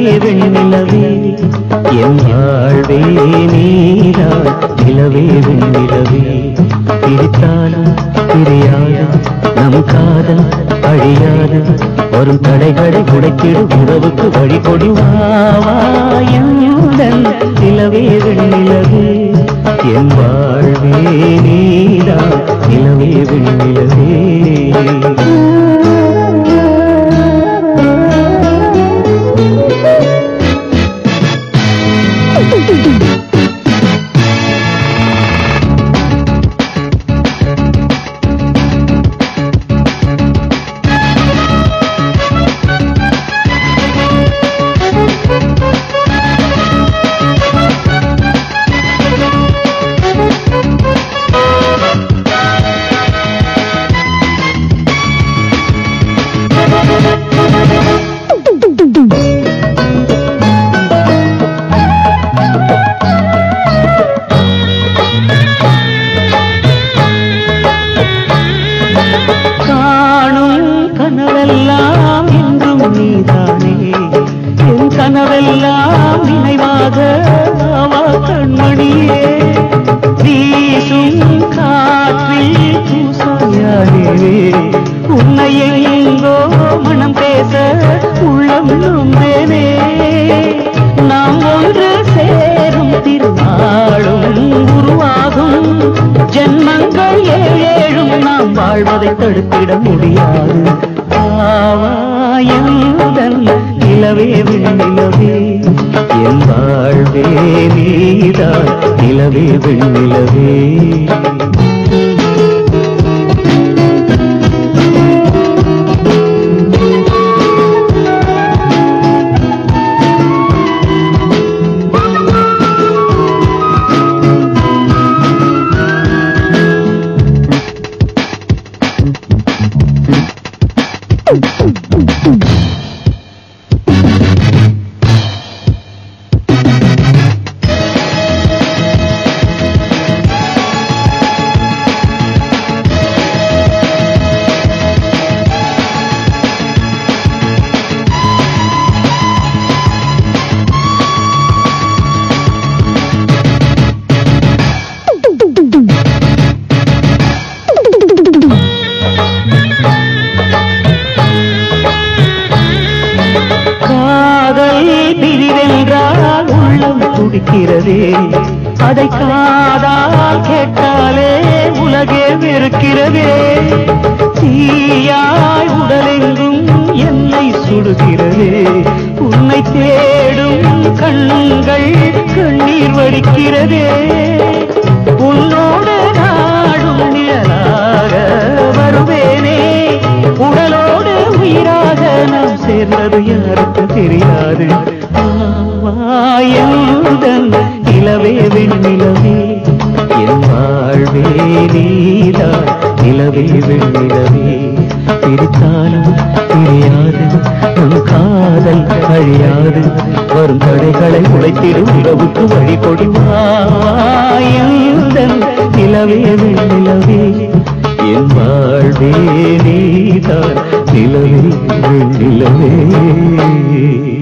வெண்ணிலவே என் வாழ்வே நீதான் நிலவே வெண்ணிலவே பிரித்தாலும் பிரியாது நம் காதல் அழியாது வரும் தடைகளை உடைத்திடு உறவுக்கு வழி கொடி வாவாயுடன் நிலவே வெண்ணிலவே என் வாழ்வே நீதான் நிலவே வெண்ணிலவே காணும் கனவெல்லாம் என்றும் நீதானே என் கனவெல்லாம் நினைவாக அவா கண்மணியே வீசும் காற்றில் பூசாயானே உன்னை எங்கோ மனம் பேச உள்ளம் நொந்தேனே நாம் ஒன்று சேரும் திருநாளும் உருவாகும் ஜென்மங்கள் ஏழேழும் நாம் வாழ்வதை தடுத்திட முடியாது ஆவாயுடன் நிலவே வெண்ணிலவே என் வாழ்வே நீதான் நிலவே வெண்ணிலவே காதல் பிரிவென்றால் உள்ளம் துடிக்கிறதே அதை காதால் கேட்டாலே உலகே வெறுக்கிறதே தீயாய் உடலெங்கும் என்னை சுடுகிறதே உன்னை தேடும் கண்கள் கண்ணீர் வடிக்கிறதே உன்னோடு நாடும் நிழலாக வருவேனே உடலோடு உயிராக நாம் சேர்ந்தது யாருக்கு தெரியாது ஆவாயுடன் நிலவே வெண்ணிலவே என் வாழ்வே நீதான் நிலவே வெண்ணிலவே பிரித்தாலும் பிரியாது நம் காதல் அழியாது வரும் தடைகளை உடைத்திடும் உறவுக்கு வழி கொடிவாயுடன் நிலவே வெண்ணிலவே என் வாழ்வே நீதான் நிலவே வெண்ணிலவே